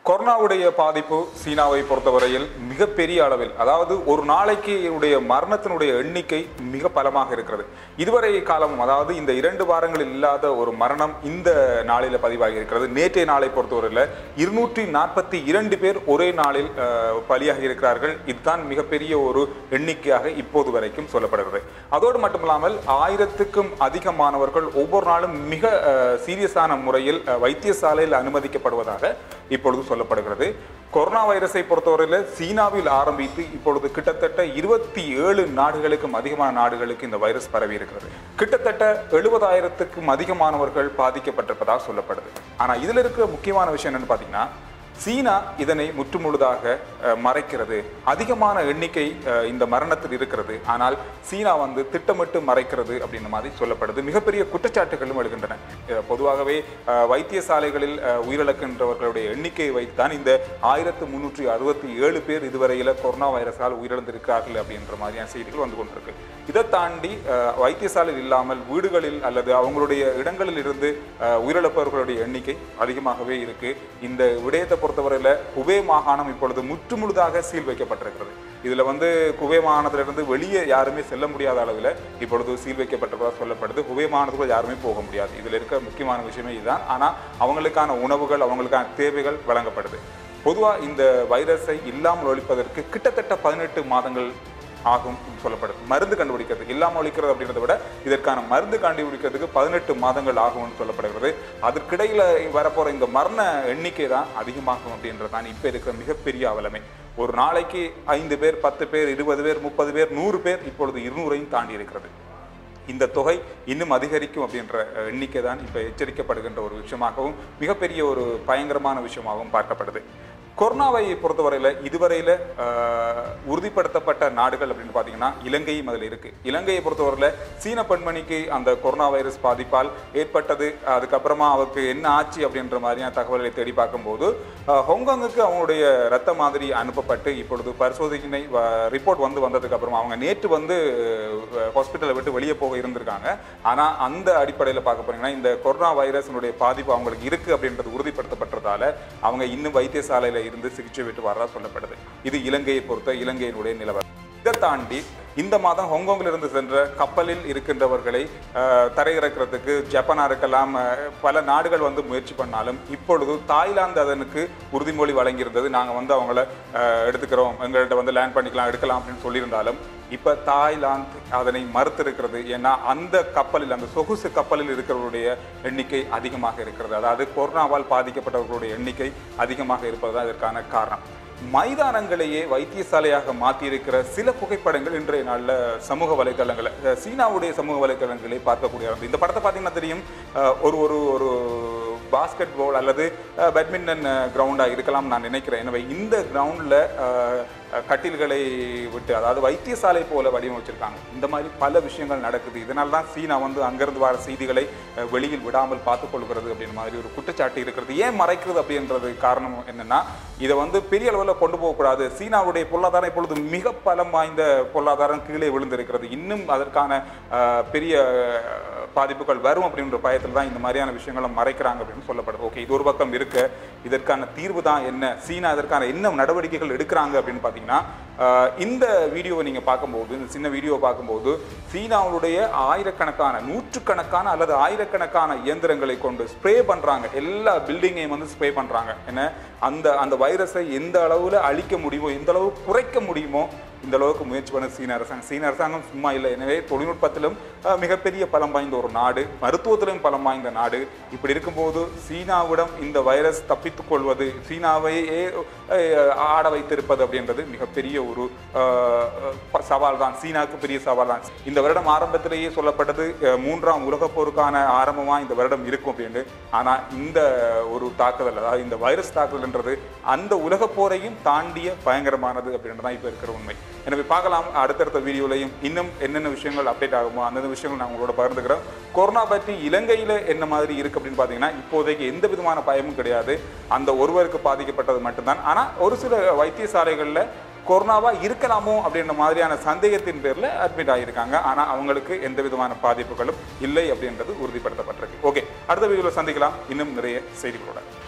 கொரோனாவுடைய பாதிப்பு சீனாவை பொறுத்தவரையில் மிகப்பெரிய அளவில் அதாவது ஒரு நாளைக்கு உடைய மரணத்தினுடைய எண்ணிக்கை மிக பலமாக இருக்கிறது இதுவரை காலமும் அதாவது இந்த இரண்டு வாரங்களில் இல்லாத ஒரு மரணம் இந்த நாளில் பதிவாகி இருக்கிறது நேற்றைய நாளை பொறுத்தவரையில் இருநூற்றி நாற்பத்தி இரண்டு பேர் ஒரே நாளில் அஹ், பலியாகி இருக்கிறார்கள் இதுதான் மிகப்பெரிய ஒரு எண்ணிக்கையாக இப்போது வரைக்கும் சொல்லப்படுகிறது அதோடு மட்டுமில்லாமல் ஆயிரத்துக்கும் அதிகமானவர்கள் ஒவ்வொரு நாளும் மிக சீரியஸான முறையில் அஹ், வைத்தியசாலையில் அனுமதிக்கப்படுவதாக இப்பொழுது சொல்லப்படுகிறது கொரோனா வைரஸை பொறுத்தவரையில் சீனாவில் ஆரம்பித்து இப்பொழுது கிட்டத்தட்ட இருபத்தி ஏழு நாடுகளுக்கும் அதிகமான நாடுகளுக்கு இந்த வைரஸ் பரவி இருக்கிறது கிட்டத்தட்ட எழுபதாயிரத்துக்கும் அதிகமானவர்கள் பாதிக்கப்பட்டிருப்பதாக சொல்லப்படுது ஆனா இதுல இருக்கிற முக்கியமான விஷயம் என்னன்னு பாத்தீங்கன்னா சீனா இதனை முற்றுமுழுதாக அஹ், மறைக்கிறது அதிகமான எண்ணிக்கை அஹ், இந்த மரணத்தில் இருக்கிறது ஆனால் சீனா வந்து திட்டமிட்டு மறைக்கிறது அப்படின்ற மாதிரி சொல்லப்படுது மிகப்பெரிய குற்றச்சாட்டுகளும் எழுகின்றன அஹ், பொதுவாகவே அஹ், வைத்தியசாலைகளில் அஹ், உயிரிழக்கின்றவர்களுடைய எண்ணிக்கையை வைத்துதான் இந்த ஆயிரத்து முன்னூற்றி அறுபத்தி ஏழு பேர் இதுவரையில கொரோனா வைரஸால் உயிரிழந்திருக்கிறார்கள் அப்படின்ற மாதிரியான செய்திகள் வந்து கொண்டிருக்கு இதை தாண்டி அஹ், வைத்தியசாலையில் இல்லாமல் வீடுகளில் அல்லது அவங்களுடைய இடங்களில் இருந்து அஹ், உயிரிழப்பவர்களுடைய எண்ணிக்கை அதிகமாகவே இருக்கு இந்த விடயத்தை பொறுத்தவரையில குபே மாகாணம் இப்பொழுது முற்றுமுழுதாக சீல் வைக்கப்பட்டிருக்கிறது இதுல வந்து குபே மாகாணத்திலிருந்து வெளியே யாருமே செல்ல முடியாத அளவில் இப்பொழுது சீல் வைக்கப்பட்டிருப்பதாக சொல்லப்படுது குபே மாகாணத்துக்குள்ள யாருமே போக முடியாது இதுல இருக்க முக்கியமான விஷயமே இதுதான் ஆனா அவங்களுக்கான உணவுகள் அவங்களுக்கான தேவைகள் வழங்கப்படுது பொதுவா இந்த வைரஸை இல்லாமல் ஒழிப்பதற்கு கிட்டத்தட்ட பதினெட்டு மாதங்கள் ஆகும் சொல்லப்படுது மருந்து கண்டுபிடிக்கிறதுக்கு இல்லாமல் ஒழிக்கிறது அப்படின்றத விட இதற்கான மருந்து கண்டுபிடிக்கிறதுக்கு பதினெட்டு மாதங்கள் ஆகும்னு சொல்லப்படுகிறது அதற்கிடையில வரப்போற இந்த மரண எண்ணிக்கை தான் அதிகமாகும் அப்படின்றது தான் இப்ப இருக்கிற மிகப்பெரிய அவலமை ஒரு நாளைக்கு ஐந்து பேர் பத்து பேர் இருபது பேர் முப்பது பேர் நூறு பேர் இப்பொழுது இருநூறையும் தாண்டி இருக்கிறது இந்த தொகை இன்னும் அதிகரிக்கும் அப்படின்ற அஹ், எண்ணிக்கை தான் இப்போ எச்சரிக்கப்படுகின்ற ஒரு விஷயமாகவும் மிகப்பெரிய ஒரு பயங்கரமான விஷயமாகவும் பார்க்கப்படுது கொரோனாவை பொறுத்தவரையில் இதுவரையில் அஹ், உறுதிப்படுத்தப்பட்ட நாடுகள் அப்படின்னு பார்த்தீங்கன்னா இலங்கையும் அதில் இருக்கு இலங்கையை பொறுத்தவரையில் சீன பெண்மணிக்கு அந்த கொரோனா வைரஸ் பாதிப்பால் ஏற்பட்டது அதுக்கப்புறமா அவருக்கு என்ன ஆச்சு அப்படின்ற மாதிரியான தகவல்களை தேடி பார்க்கும்போது அஹ், ஹாங்காங்குக்கு அவங்களுடைய ரத்த மாதிரி அனுப்பப்பட்டு இப்பொழுது பரிசோதனை ரிப்போர்ட் வந்து வந்ததுக்கு அப்புறமா அவங்க நேற்று வந்து ஹாஸ்பிட்டலை விட்டு வெளியே போக இருந்திருக்காங்க ஆனா அந்த அடிப்படையில் பார்க்க போனீங்கன்னா இந்த கொரோனா வைரஸினுடைய பாதிப்பு அவங்களுக்கு இருக்கு அப்படின்றது உறுதிப்படுத்தப்பட்டதால அவங்க இன்னும் வைத்தியசாலையில இருந்து சிகிச்சை விட்டு வர்றதா சொல்லப்படுது இது இலங்கையை பொறுத்த இலங்கையினுடைய நிலவரம் இதை தாண்டி இந்த மாதம் ஹாங்காங்கில் இருந்து சென்ற கப்பலில் இருக்கின்றவர்களை அஹ், தரையிறக்கிறதுக்கு ஜப்பானா இருக்கலாம் அஹ், பல நாடுகள் வந்து முயற்சி பண்ணாலும் இப்பொழுது தாய்லாந்து அதனுக்கு உறுதிமொழி வழங்கியிருந்தது நாங்கள் வந்து அவங்கள அஹ், எடுத்துக்கிறோம் எங்கள்கிட்ட வந்து லேண்ட் பண்ணிக்கலாம் எடுக்கலாம் அப்படின்னு சொல்லியிருந்தாலும் இப்போ தாய்லாந்து அதனை மறுத்திருக்கிறது ஏன்னா அந்த கப்பலில் அந்த சொகுசு கப்பலில் இருக்கிறவருடைய எண்ணிக்கை அதிகமாக இருக்கிறது அதாவது கொரோனாவால் பாதிக்கப்பட்டவர்களுடைய எண்ணிக்கை அதிகமாக இருப்பது தான் இதற்கான காரணம் மைதானங்களையே வைத்தியசாலையாக மாற்றியிருக்கிற சில புகைப்படங்கள் இன்றைய நாளில் சமூக வலைத்தளங்களை அஹ் சீனாவுடைய சமூக வலைத்தளங்களை பார்க்கக்கூடிய இந்த படத்தை பார்த்தீங்கன்னா தெரியும் அஹ் ஒரு ஒரு ஒரு பாஸ்கெட் பால் அல்லது அஹ், பேட்மிண்டன் கிரவுண்டாக இருக்கலாம் நான் நினைக்கிறேன் எனவே இந்த கிரவுண்டில் கட்டில்களை விட்டு அதாவது வைத்தியசாலை போல வடிவமைச்சிருக்காங்க இந்த மாதிரி பல விஷயங்கள் நடக்குது இதனால தான் சீனா வந்து அங்கிருந்து வர செய்திகளை அஹ், வெளியில் விடாமல் பார்த்துக்கொள்கிறது அப்படின்ற மாதிரி ஒரு குற்றச்சாட்டு இருக்கிறது ஏன் மறைக்கிறது அப்படின்றது காரணம் என்னன்னா இதை வந்து பெரிய அளவில் கொண்டு போகக்கூடாது சீனாவுடைய பொருளாதாரம் இப்பொழுது மிக பலம் வாய்ந்த பொருளாதாரம் கீழே விழுந்திருக்கிறது இன்னும் அதற்கான அஹ், பெரிய அஹ், பாதிப்புகள் வரும் அப்படின்ற பயத்தில் தான் இந்த மாதிரியான விஷயங்களை மறைக்கிறாங்க அப்படின்னு சொல்லப்படுது ஓகே இது ஒரு பக்கம் இருக்க இதற்கான தீர்வு தான் என்ன சீனா இதற்கான என்ன நடவடிக்கைகள் எடுக்கிறாங்க அப்படின்னு பார்த்தீங்கன்னா அஹ், இந்த வீடியோவை நீங்கள் பார்க்கும்போது இந்த சின்ன வீடியோவை பார்க்கும்போது சீனாவுடைய ஆயிரக்கணக்கான நூற்றுக்கணக்கான அல்லது ஆயிரக்கணக்கான இயந்திரங்களை கொண்டு ஸ்ப்ரே பண்ணுறாங்க எல்லா பில்டிங்கையும் வந்து ஸ்ப்ரே பண்ணுறாங்க என்ன அந்த அந்த வைரஸை எந்த அளவில் அழிக்க முடியுமோ எந்த அளவு குறைக்க முடியுமோ இந்த அளவுக்கு முயற்சி பண்ண சீன அரசாங்கம் சீன அரசாங்கம் சும்மா இல்லை எனவே தொழில்நுட்பத்திலும் அஹ், மிகப்பெரிய பலம் வாய்ந்த ஒரு நாடு மருத்துவத்திலும் பலம் வாய்ந்த நாடு இப்படி இருக்கும்போது சீனாவிடம் இந்த வைரஸ் தப்பித்துக் கொள்வது சீனாவையே அஹ், ஆட வைத்திருப்பது அப்படின்றது மிகப்பெரிய ஒரு அஹ், அஹ், சவால் தான் சீனாவுக்கு பெரிய சவால் தான் இந்த வருடம் ஆரம்பத்திலேயே சொல்லப்பட்டது அஹ், மூன்றாம் உலகப் போருக்கான ஆரம்பமா இந்த வருடம் இருக்கும் அப்படின்னு ஆனா இந்த ஒரு தாக்குதல் அதாவது இந்த வைரஸ் தாக்குதல்ன்றது அந்த உலகப் போரையும் தாண்டிய பயங்கரமானது அப்படின்றது தான் இப்போ இருக்கிற உண்மை எனவே பார்க்கலாம் அடுத்தடுத்த வீடியோலையும் இன்னும் என்னென்ன விஷயங்கள் அப்டேட் ஆகுமோ அந்தந்த விஷயங்கள் நான் உங்களோட பகிர்ந்துக்கிறேன் கொரோனா பற்றி இலங்கையில் என்ன மாதிரி இருக்கு அப்படின்னு பார்த்தீங்கன்னா இப்போதைக்கு எந்த விதமான பயமும் கிடையாது அந்த ஒருவருக்கு பாதிக்கப்பட்டது மட்டும்தான் ஆனால் ஒரு சில வைத்தியசாலைகளில் கொரோனாவா இருக்கலாமோ அப்படின்ற மாதிரியான சந்தேகத்தின் பேரில் அட்மிட் ஆகியிருக்காங்க ஆனால் அவங்களுக்கு எந்த விதமான பாதிப்புகளும் இல்லை அப்படின்றது உறுதிப்படுத்தப்பட்டிருக்கு ஓகே அடுத்த வீடியோவில் சந்திக்கலாம் இன்னும் நிறைய செய்திகளோட